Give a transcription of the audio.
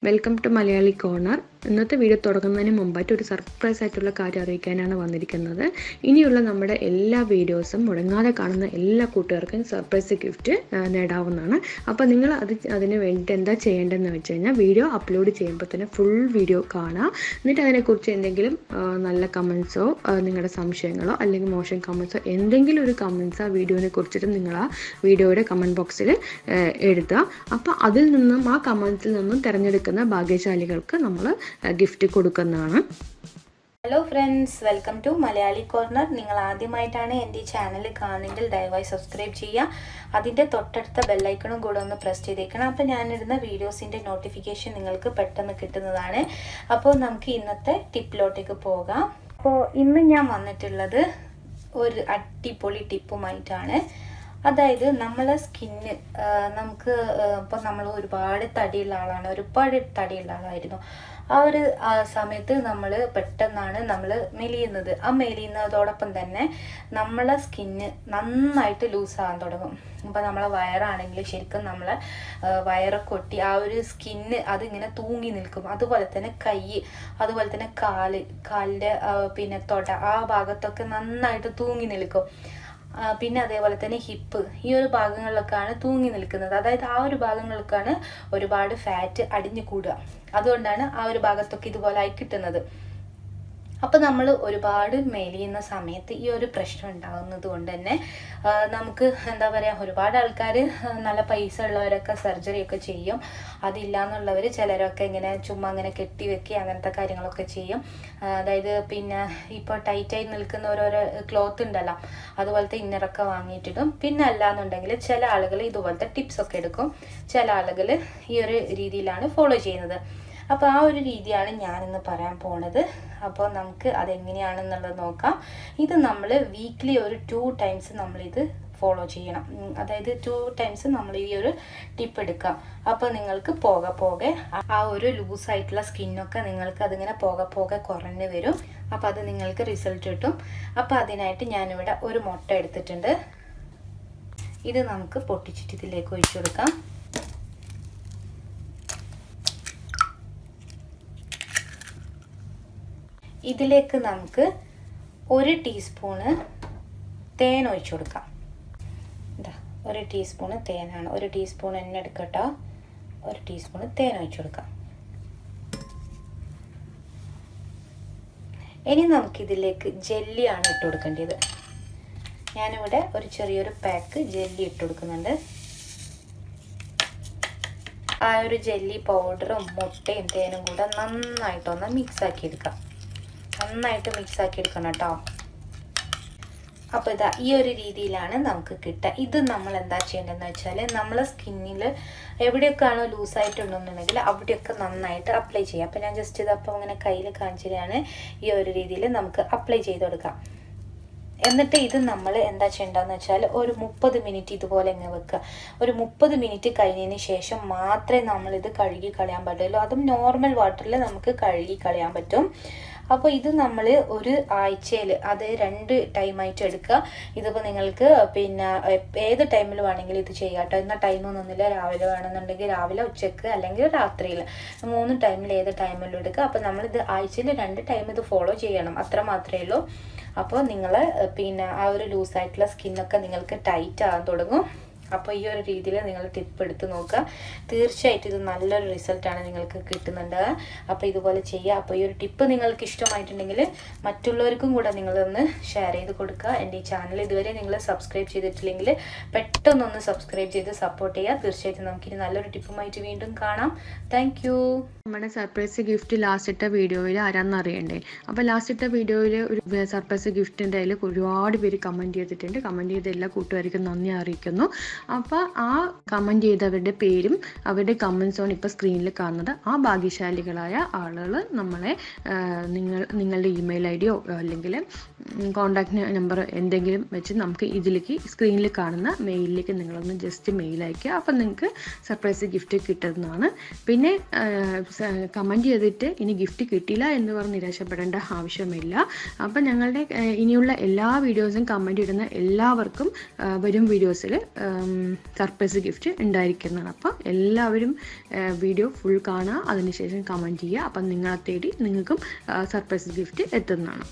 welcome to Malayali corner ഇന്നത്തെ video തുടങ്ങുന്നതിന് മുമ്പായിട്ട് ഒരു സർപ്രൈസ് ആയിട്ടുള്ള കാര്യം അറിയിക്കാനാണ് വന്നിരിക്കുന്നത് ഇനിയുള്ള നമ്മുടെ എല്ലാ വീഡിയോസും മുടങ്ങാതെ കാണുന്ന എല്ലാ കൂട്ടുകാർക്കും സർപ്രൈസ് ഗിഫ്റ്റ് നേടാവുന്നതാണ് അപ്പോൾ നിങ്ങൾ അത് അതിന് വേണ്ടിയിട്ട് എന്താ ചെയ്യേണ്ടതെന്ന് വെച്ച് കഴിഞ്ഞാൽ വീഡിയോ അപ്ലോഡ് ചെയ്യുമ്പോൾ തന്നെ ഫുൾ വീഡിയോ കാണുക എന്നിട്ട് അതിനെക്കുറിച്ച് എന്തെങ്കിലും ആ, നല്ല കമൻസോ നിങ്ങളുടെ സംശയങ്ങളോ അല്ലെങ്കിൽ മോശം കമൻസോ എന്തെങ്കിലും ഒരു കമൻസ് ആ വീഡിയോനെ കുറിച്ചിട്ട് നിങ്ങൾ ആ വീഡിയോയുടെ കമൻറ്റ് ബോക്സിൽ എഴുതുക അപ്പോൾ അതിൽ നിന്നും ആ കമൻസിൽ നിന്നും തിരഞ്ഞെടുക്കുന്ന ഭാഗ്യശാലികൾക്ക് നമ്മൾ ഗിഫ്റ്റ് കൊടുക്കുന്നതാണ് hello friends welcome to Malayali corner നിങ്ങൾ ആദ്യമായിട്ടാണ് എൻ്റെ ഈ ചാനൽ കാണുന്നെങ്കിൽ ദയവായി സബ്സ്ക്രൈബ് ചെയ്യുക അതിൻ്റെ തൊട്ടടുത്ത ബെല്ലൈക്കണും കൂടെ ഒന്ന് പ്രസ് ചെയ്തേക്കണം അപ്പോൾ ഞാനിടുന്ന വീഡിയോസിൻ്റെ നോട്ടിഫിക്കേഷൻ നിങ്ങൾക്ക് പെട്ടെന്ന് കിട്ടുന്നതാണ് അപ്പോൾ നമുക്ക് ഇന്നത്തെ ടിപ്പിലോട്ടേക്ക് പോകാം അപ്പോൾ ഇന്ന് ഞാൻ വന്നിട്ടുള്ളത് ഒരു അടിപൊളി ടിപ്പുമായിട്ടാണ് അതായത് നമ്മളെ സ്കിന്ന് നമുക്ക് ഇപ്പോൾ നമ്മൾ ഒരുപാട് തടിയുള്ള ആളാണ് ഒരുപാട് തടിയുള്ള ആളായിരുന്നു ആ ഒരു ആ സമയത്ത് നമ്മൾ പെട്ടെന്നാണ് നമ്മൾ മെലിയുന്നത് ആ മെലിയുന്നതോടൊപ്പം തന്നെ നമ്മളെ സ്കിന്ന് നന്നായിട്ട് ലൂസാകാൻ തുടങ്ങും അപ്പോൾ നമ്മളെ വയറാണെങ്കിൽ ശരിക്കും നമ്മളെ ആ, വയറൊക്കെ ഒട്ടി ആ ഒരു സ്കിന്ന് അതിങ്ങനെ തൂങ്ങി നിൽക്കും അതുപോലെ തന്നെ കൈ അതുപോലെ തന്നെ കാല് കാലിൻ്റെ ആ, പിന്നെ തൊട ആ ഭാഗത്തൊക്കെ നന്നായിട്ട് തൂങ്ങി നിൽക്കും ആ, പിന്നെ അതേപോലെ തന്നെ ഹിപ്പ് ഈ ഒരു ഭാഗങ്ങളിലൊക്കെയാണ് തൂങ്ങി നിൽക്കുന്നത് അതായത് ആ ഒരു ഭാഗങ്ങളിലൊക്കെയാണ് ഒരുപാട് ഫാറ്റ് അടിഞ്ഞു കൂടുക അതുകൊണ്ടാണ് ആ ഒരു ഭാഗത്തൊക്കെ ഇതുപോലെ ആയി കിട്ടുന്നത് അപ്പോൾ നമ്മൾ ഒരുപാട് മെലിയുന്ന സമയത്ത് ഈ ഒരു പ്രശ്നം ഉണ്ടാകുന്നത് കൊണ്ട് തന്നെ ആ, നമുക്ക് എന്താ പറയുക ഒരുപാട് ആൾക്കാർ നല്ല പൈസ ഉള്ളവരൊക്കെ സർജറി ഒക്കെ ചെയ്യും അതില്ല എന്നുള്ളവർ ചിലരൊക്കെ ഇങ്ങനെ ചുമ്മാ അങ്ങനെ കെട്ടി വെക്കുക അങ്ങനത്തെ കാര്യങ്ങളൊക്കെ ചെയ്യും ആ, അതായത് പിന്നെ ഇപ്പോൾ ടൈറ്റായി നിൽക്കുന്ന ഓരോരോ ക്ലോത്ത് ഉണ്ടല്ലോ അതുപോലത്തെ ഇന്നറൊക്കെ വാങ്ങിയിട്ടിടും പിന്നെ അല്ലാന്നുണ്ടെങ്കിൽ ചില ആളുകൾ ഇതുപോലത്തെ ടിപ്സ് ഒക്കെ എടുക്കും ചില ആളുകൾ ഈ ഒരു രീതിയിലാണ് ഫോളോ ചെയ്യുന്നത് അപ്പോൾ ആ ഒരു രീതിയാണ് ഞാനിന്ന് പറയാൻ പോണത് അപ്പോൾ നമുക്ക് അതെങ്ങനെയാണെന്നുള്ളത് നോക്കാം ഇത് നമ്മൾ വീക്ക്ലി ഒരു ടു ടൈംസ് നമ്മളിത് ഫോളോ ചെയ്യണം ഉം, അതായത് ടു ടൈംസ് നമ്മൾ ഈ ഒരു ടിപ്പ് എടുക്കാം അപ്പോൾ നിങ്ങൾക്ക് പോകെ പോകെ ആ ഒരു ലൂസായിട്ടുള്ള സ്കിന്നൊക്കെ നിങ്ങൾക്ക് അതിങ്ങനെ പോകെ പോകെ കുറഞ്ഞു വരും അപ്പോൾ അത് നിങ്ങൾക്ക് റിസൾട്ട് കിട്ടും അപ്പോൾ അതിനായിട്ട് ഞാനിവിടെ ഒരു മുട്ട എടുത്തിട്ടുണ്ട് ഇത് നമുക്ക് പൊട്ടിച്ചിട്ട് ഇതിലേക്ക് ഒഴിച്ചു കൊടുക്കാം ഇതിലേക്ക് നമുക്ക് ഒരു ടീസ്പൂണ് തേൻ ഒഴിച്ചു കൊടുക്കാം ഇതാ ഒരു ടീസ്പൂണ് തേനാണ് ഒരു ടീസ്പൂൺ എണ്ണ എടുക്കട്ടോ ഒരു ടീസ്പൂണ് തേൻ ഒഴിച്ചു കൊടുക്കാം ഇനി നമുക്കിതിലേക്ക് ജെല്ലിയാണ് ഇട്ട് കൊടുക്കേണ്ടത് ഞാനിവിടെ ഒരു ചെറിയൊരു പാക്ക് ജെല്ലി ഇട്ട് കൊടുക്കുന്നുണ്ട് ആ ഒരു ജെല്ലി പൗഡറും മുട്ടയും തേനും കൂടെ നന്നായിട്ടൊന്ന് മിക്സ് ആക്കി എടുക്കാം നന്നായിട്ട് മിക്സ് ആക്കി എടുക്കണം കേട്ടോ അപ്പോൾ ഇതാ ഈ ഒരു രീതിയിലാണ് നമുക്ക് കിട്ടുക ഇത് നമ്മൾ എന്താ ചെയ്യേണ്ടതെന്ന് വെച്ചാൽ നമ്മളെ സ്കിന്നിൽ എവിടെയൊക്കെയാണോ ലൂസായിട്ടുണ്ടെന്നുണ്ടെങ്കിൽ അവിടെയൊക്കെ നന്നായിട്ട് അപ്ലൈ ചെയ്യാം അപ്പോൾ ഞാൻ ജസ്റ്റ് ഇതപ്പോൾ ഇങ്ങനെ കയ്യിൽ കാണിച്ചതാണ് ഈ ഒരു രീതിയിൽ നമുക്ക് അപ്ലൈ ചെയ്ത് കൊടുക്കാം എന്നിട്ട് ഇത് നമ്മൾ എന്താ ചെയ്യേണ്ടതെന്ന് വെച്ചാൽ ഒരു മുപ്പത് മിനിറ്റ് ഇതുപോലെ അങ്ങ് വെക്കുക ഒരു മുപ്പത് മിനിറ്റ് കഴിഞ്ഞതിന് ശേഷം മാത്രമേ നമ്മളിത് കഴുകി കളയാൻ പറ്റുള്ളൂ അതും നോർമൽ വാട്ടറിൽ നമുക്ക് കഴുകി കളയാൻ പറ്റും അപ്പോൾ ഇത് നമ്മൾ ഒരു ആഴ്ചയിൽ അത് രണ്ട് ടൈമായിട്ട് എടുക്കുക ഇതിപ്പോൾ നിങ്ങൾക്ക് പിന്നെ എപ്പ- ഏത് ടൈമിൽ വേണമെങ്കിലും ഇത് ചെയ്യാം കേട്ടോ ഇന്ന ടൈമൊന്നുമില്ല രാവിലെ വേണമെന്നുണ്ടെങ്കിൽ രാവിലെ ഉച്ചക്ക് അല്ലെങ്കിൽ രാത്രിയിൽ മൂന്ന് ടൈമിൽ ഏത് ടൈമിലും എടുക്കുക അപ്പോൾ നമ്മളിത് ആഴ്ചയിൽ രണ്ട് ടൈം ഇത് ഫോളോ ചെയ്യണം അത്ര മാത്രമേ ഉള്ളൂ അപ്പോൾ നിങ്ങൾ പിന്നെ ആ ഒരു ലൂസായിട്ടുള്ള സ്കിന്നൊക്കെ നിങ്ങൾക്ക് ടൈറ്റ് ആകാൻ തുടങ്ങും അപ്പോൾ ഈ ഒരു രീതിയിൽ നിങ്ങൾ ടിപ്പ് എടുത്ത് നോക്കുക തീർച്ചയായിട്ടും ഇത് നല്ലൊരു റിസൾട്ടാണ് നിങ്ങൾക്ക് കിട്ടുന്നുണ്ട് അപ്പോൾ ഇതുപോലെ ചെയ്യുക അപ്പോൾ ഈ ഒരു ടിപ്പ് നിങ്ങൾക്ക് ഇഷ്ടമായിട്ടുണ്ടെങ്കിൽ മറ്റുള്ളവർക്കും കൂടെ നിങ്ങളൊന്ന് ഷെയർ ചെയ്ത് കൊടുക്കുക എൻ്റെ ഈ ചാനൽ ഇതുവരെ നിങ്ങൾ സബ്സ്ക്രൈബ് ചെയ്തിട്ടില്ലെങ്കിൽ പെട്ടെന്നൊന്ന് സബ്സ്ക്രൈബ് ചെയ്ത് സപ്പോർട്ട് ചെയ്യുക തീർച്ചയായിട്ടും നമുക്കിനി നല്ലൊരു ടിപ്പുമായിട്ട് വീണ്ടും കാണാം താങ്ക് നമ്മുടെ സർപ്രൈസ് ഗിഫ്റ്റ് ലാസ്റ്റ് ഇട്ട വീഡിയോയിൽ ആരാന്ന് അറിയണ്ടേ അപ്പോൾ ലാസ്റ്റ് ഇട്ട വീഡിയോയിൽ ഒരു സർപ്രൈസ് ഗിഫ്റ്റിൻ്റെ അതിൽ ഒരുപാട് പേര് കമൻറ്റ് ചെയ്തിട്ടുണ്ട് കമൻറ്റ് ചെയ്ത എല്ലാ കൂട്ടുകാർക്കും നന്ദി അറിയിക്കുന്നു അപ്പോൾ ആ കമൻറ്റ് ചെയ്തവരുടെ പേരും അവരുടെ കമൻസുമാണ് ഇപ്പോൾ സ്ക്രീനിൽ കാണുന്നത് ആ ഭാഗ്യശാലികളായ ആളുകൾ നമ്മളെ ആ, നിങ്ങൾ നിങ്ങളുടെ ഇമെയിൽ ഐ ഡിയോ അല്ലെങ്കിൽ കോൺടാക്ട് നമ്പർ എന്തെങ്കിലും വെച്ച് നമുക്ക് ഇതിലേക്ക് സ്ക്രീനിൽ കാണുന്ന മെയിലിലേക്ക് നിങ്ങളൊന്ന് ജസ്റ്റ് മെയിൽ അയക്കുക അപ്പം നിങ്ങൾക്ക് സർപ്രൈസ് ഗിഫ്റ്റ് കിട്ടുന്നതാണ് പിന്നെ കമൻറ്റ് ചെയ്തിട്ട് ഇനി ഗിഫ്റ്റ് കിട്ടിയില്ല എന്ന് പറഞ്ഞ് നിരാശപ്പെടേണ്ട ആവശ്യമില്ല അപ്പം ഞങ്ങളുടെ ആ, ഇനിയുള്ള എല്ലാ വീഡിയോസും കമൻറ്റ് ഇടുന്ന എല്ലാവർക്കും ആ, വരും വീഡിയോസിൽ സർപ്രൈസ് ഗിഫ്റ്റ് ഉണ്ടായിരിക്കുന്നതാണ് അപ്പോൾ എല്ലാവരും വീഡിയോ ഫുൾ കാണുക അതിനുശേഷം കമൻറ്റ് ചെയ്യുക അപ്പം നിങ്ങളെ തേടി നിങ്ങൾക്കും സർപ്രൈസ് ഗിഫ്റ്റ് എത്തുന്നതാണ്